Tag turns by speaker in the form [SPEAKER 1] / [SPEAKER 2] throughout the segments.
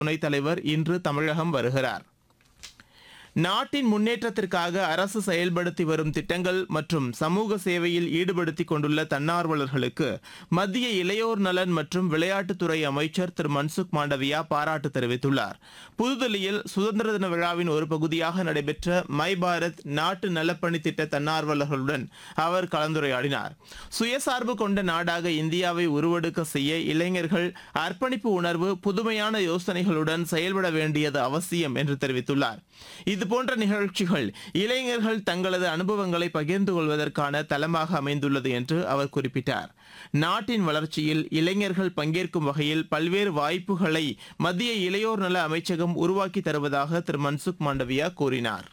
[SPEAKER 1] துணைத் தலைவர் இன்று தமிழகம் வருகிறார் நாட்டின் முன்னேற்றத்திற்காக அரசு செயல்படுத்தி வரும் திட்டங்கள் மற்றும் சமூக சேவையில் ஈடுபடுத்திக் கொண்டுள்ள தன்னார்வலர்களுக்கு மத்திய இளையோர் நலன் மற்றும் விளையாட்டுத்துறை அமைச்சர் திரு மன்சுக் மாண்டவியா பாராட்டு தெரிவித்துள்ளார் புதுதில்லியில் சுதந்திர தின விழாவின் ஒரு பகுதியாக நடைபெற்ற மை பாரத் நாட்டு நலப்பணி திட்ட தன்னார்வலர்களுடன் அவர் கலந்துரையாடினார் சுயசார்பு கொண்ட நாடாக இந்தியாவை உருவெடுக்க செய்ய இளைஞர்கள் அர்ப்பணிப்பு உணர்வு புதுமையான யோசனைகளுடன் செயல்பட வேண்டியது அவசியம் என்று தெரிவித்துள்ளார் இதுபோன்ற நிகழ்ச்சிகள் இளைஞர்கள் தங்களது அனுபவங்களை பகிர்ந்து கொள்வதற்கான தளமாக அமைந்துள்ளது என்று அவர் குறிப்பிட்டார் நாட்டின் வளர்ச்சியில் இளைஞர்கள் பங்கேற்கும் வகையில் பல்வேறு வாய்ப்புகளை மத்திய இளையோர் நல அமைச்சகம் உருவாக்கி தருவதாக திரு மன்சுக் மாண்டவியா கூறினார்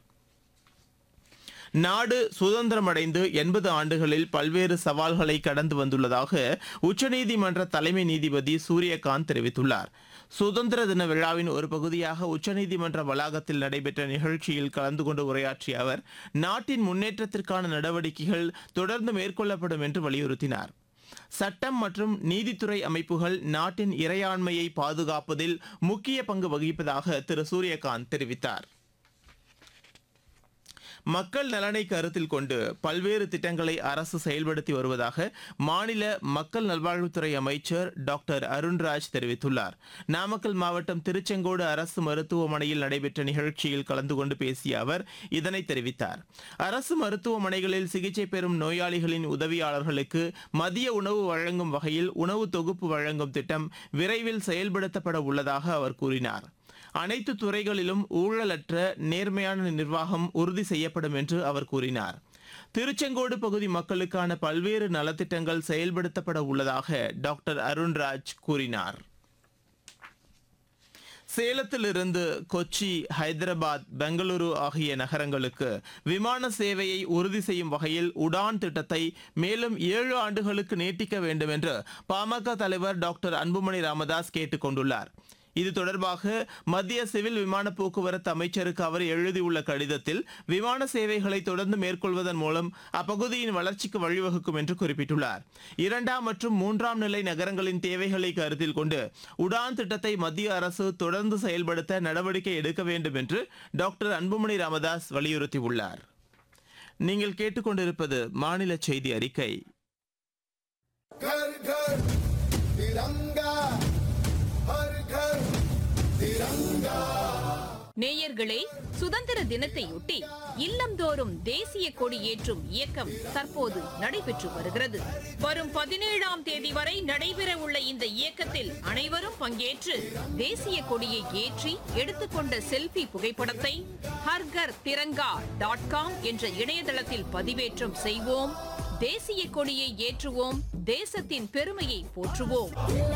[SPEAKER 1] நாடு சுதந்திரமடைந்து எண்பது ஆண்டுகளில் பல்வேறு சவால்களை கடந்து வந்துள்ளதாக உச்சநீதிமன்ற தலைமை நீதிபதி சூரியகாந்த் தெரிவித்துள்ளார் சுதந்திர தின விழாவின் ஒரு பகுதியாக உச்சநீதிமன்ற வளாகத்தில் நடைபெற்ற நிகழ்ச்சியில் கலந்து கொண்டு உரையாற்றிய அவர் நாட்டின் முன்னேற்றத்திற்கான நடவடிக்கைகள் தொடர்ந்து மேற்கொள்ளப்படும் என்று வலியுறுத்தினார் சட்டம் மற்றும் நீதித்துறை அமைப்புகள் நாட்டின் இறையாண்மையை பாதுகாப்பதில் முக்கிய பங்கு வகிப்பதாக திரு சூரியகாந்த் தெரிவித்தார் மக்கள் நலனை கருத்தில் கொண்டு பல்வேறு திட்டங்களை அரசு செயல்படுத்தி வருவதாக மாநில மக்கள் நல்வாழ்வுத்துறை அமைச்சர் டாக்டர் அருண்ராஜ் தெரிவித்துள்ளார் நாமக்கல் மாவட்டம் திருச்செங்கோடு அரசு மருத்துவமனையில் நடைபெற்ற நிகழ்ச்சியில் கலந்து கொண்டு பேசிய அவர் இதனை தெரிவித்தார் அரசு மருத்துவமனைகளில் சிகிச்சை பெறும் நோயாளிகளின் உதவியாளர்களுக்கு மதிய உணவு வழங்கும் வகையில் உணவு தொகுப்பு வழங்கும் திட்டம் விரைவில் செயல்படுத்தப்பட உள்ளதாக அவர் கூறினார் அனைத்து துறைகளிலும் ஊழலற்ற நேர்மையான நிர்வாகம் உறுதி செய்யப்படும் என்று அவர் கூறினார் திருச்செங்கோடு பகுதி மக்களுக்கான பல்வேறு நலத்திட்டங்கள் செயல்படுத்தப்பட உள்ளதாக டாக்டர் அருண்ராஜ் கூறினார் சேலத்திலிருந்து கொச்சி ஹைதராபாத் பெங்களூரு ஆகிய நகரங்களுக்கு விமான சேவையை உறுதி செய்யும் வகையில் உடான் திட்டத்தை மேலும் ஏழு ஆண்டுகளுக்கு நீட்டிக்க வேண்டும் என்று பாமக தலைவர் டாக்டர் அன்புமணி ராமதாஸ் கேட்டுக் கொண்டுள்ளார் இது தொடர்பாக மத்திய சிவில் விமான போக்குவரத்து அமைச்சருக்கு அவர் எழுதியுள்ள கடிதத்தில் விமான சேவைகளை தொடர்ந்து மேற்கொள்வதன் மூலம் அப்பகுதியின் வளர்ச்சிக்கு வழிவகுக்கும் என்று குறிப்பிட்டுள்ளார் இரண்டாம் மற்றும் மூன்றாம் நிலை நகரங்களின் தேவைகளை கருத்தில் கொண்டு உடான் திட்டத்தை மத்திய அரசு தொடர்ந்து செயல்படுத்த நடவடிக்கை எடுக்க வேண்டும் என்று டாக்டர் அன்புமணி ராமதாஸ் வலியுறுத்தியுள்ளார் நீங்கள் கேட்டுக்கொண்டிருப்பது மாநில செய்தி அறிக்கை
[SPEAKER 2] घर घर तिरंगा हर घर तिरंगा
[SPEAKER 3] நேயர்களே சுதந்திர தினத்தையொட்டி இல்லந்தோறும் தேசிய கொடி ஏற்றும் இயக்கம் தற்போது நடைபெற்று வருகிறது வரும் பதினேழாம் தேதி வரை நடைபெற உள்ள இந்த இயக்கத்தில் அனைவரும் பங்கேற்று தேசிய கொடியை ஏற்றி எடுத்துக்கொண்ட செல்ஃபி புகைப்படத்தை ஹர்கர் திரங்கா டாட் காம் என்ற இணையதளத்தில் பதிவேற்றம் செய்வோம் தேசிய கொடியை ஏற்றுவோம் தேசத்தின் பெருமையை போற்றுவோம்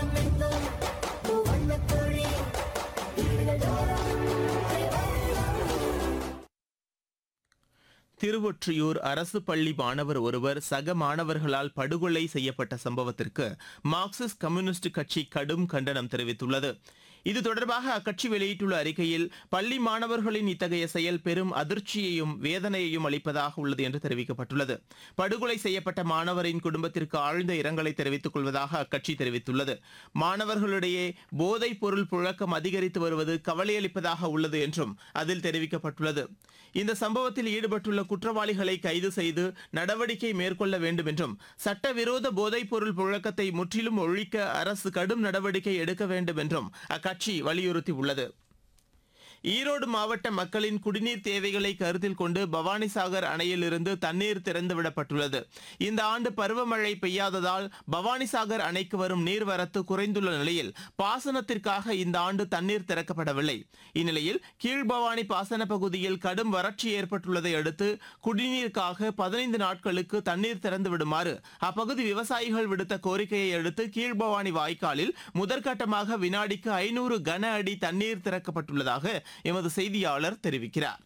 [SPEAKER 1] திருவொற்றியூர் அரசு பள்ளி மாணவர் ஒருவர் சக மாணவர்களால் படுகொலை செய்யப்பட்ட சம்பவத்திற்கு மார்க்சிஸ்ட் கம்யூனிஸ்ட் கட்சி கடும் கண்டனம் தெரிவித்துள்ளது இது தொடர்பாக அக்கட்சி வெளியிட்டுள்ள அறிக்கையில் பள்ளி மாணவர்களின் இத்தகைய செயல் பெரும் அதிர்ச்சியையும் வேதனையையும் அளிப்பதாக உள்ளது என்று தெரிவிக்கப்பட்டுள்ளது படுகொலை செய்யப்பட்ட மாணவரின் குடும்பத்திற்கு ஆழ்ந்த இரங்கலை தெரிவித்துக் கொள்வதாக அக்கட்சி தெரிவித்துள்ளது மாணவர்களிடையே போதைப் பொருள் புழக்கம் அதிகரித்து வருவது கவலையளிப்பதாக உள்ளது என்றும் அதில் தெரிவிக்கப்பட்டுள்ளது இந்த சம்பவத்தில் ஈடுபட்டுள்ள குற்றவாளிகளை கைது செய்து நடவடிக்கை மேற்கொள்ள வேண்டும் என்றும் சட்டவிரோத போதைப் பொருள் புழக்கத்தை முற்றிலும் ஒழிக்க அரசு கடும் நடவடிக்கை எடுக்க வேண்டும் என்றும் அக்கட்சி வலியுறுத்தியுள்ளது ஈரோடு மாவட்ட மக்களின் குடிநீர் தேவைகளை கருத்தில் கொண்டு பவானிசாகர் அணையிலிருந்து தண்ணீர் திறந்துவிடப்பட்டுள்ளது இந்த ஆண்டு பருவமழை பெய்யாததால் பவானிசாகர் அணைக்கு வரும் நீர்வரத்து குறைந்துள்ள நிலையில் பாசனத்திற்காக இந்த ஆண்டு தண்ணீர் திறக்கப்படவில்லை இந்நிலையில் கீழ்பவானி பாசன பகுதியில் கடும் வறட்சி ஏற்பட்டுள்ளதை அடுத்து குடிநீருக்காக பதினைந்து நாட்களுக்கு தண்ணீர் திறந்து விடுமாறு அப்பகுதி விவசாயிகள் விடுத்த கோரிக்கையை அடுத்து கீழ்பவானி வாய்க்காலில் முதற்கட்டமாக வினாடிக்கு ஐநூறு கன அடி தண்ணீர் திறக்கப்பட்டுள்ளதாக எமது செய்தியாளர் தெரிவிக்கிறார்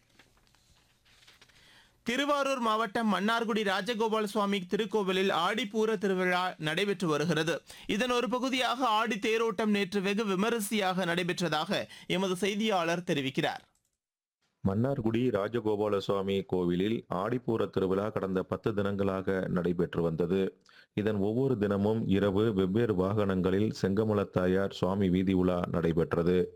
[SPEAKER 1] திருவாரூர் மாவட்டம் மன்னார்குடி ராஜகோபால சுவாமி திருக்கோவிலில் ஆடிப்பூர திருவிழா நடைபெற்று வருகிறது இதன் ஒரு பகுதியாக ஆடி தேரோட்டம் நேற்று வெகு விமரிசையாக நடைபெற்றதாக எமது செய்தியாளர் தெரிவிக்கிறார்
[SPEAKER 4] மன்னார்குடி ராஜகோபால சுவாமி கோவிலில் ஆடிப்பூர திருவிழா கடந்த பத்து தினங்களாக நடைபெற்று வந்தது இதன் ஒவ்வொரு தினமும் இரவு வெவ்வேறு வாகனங்களில் செங்கமலத்தாயார் சுவாமி வீதி உலா நடைபெற்றது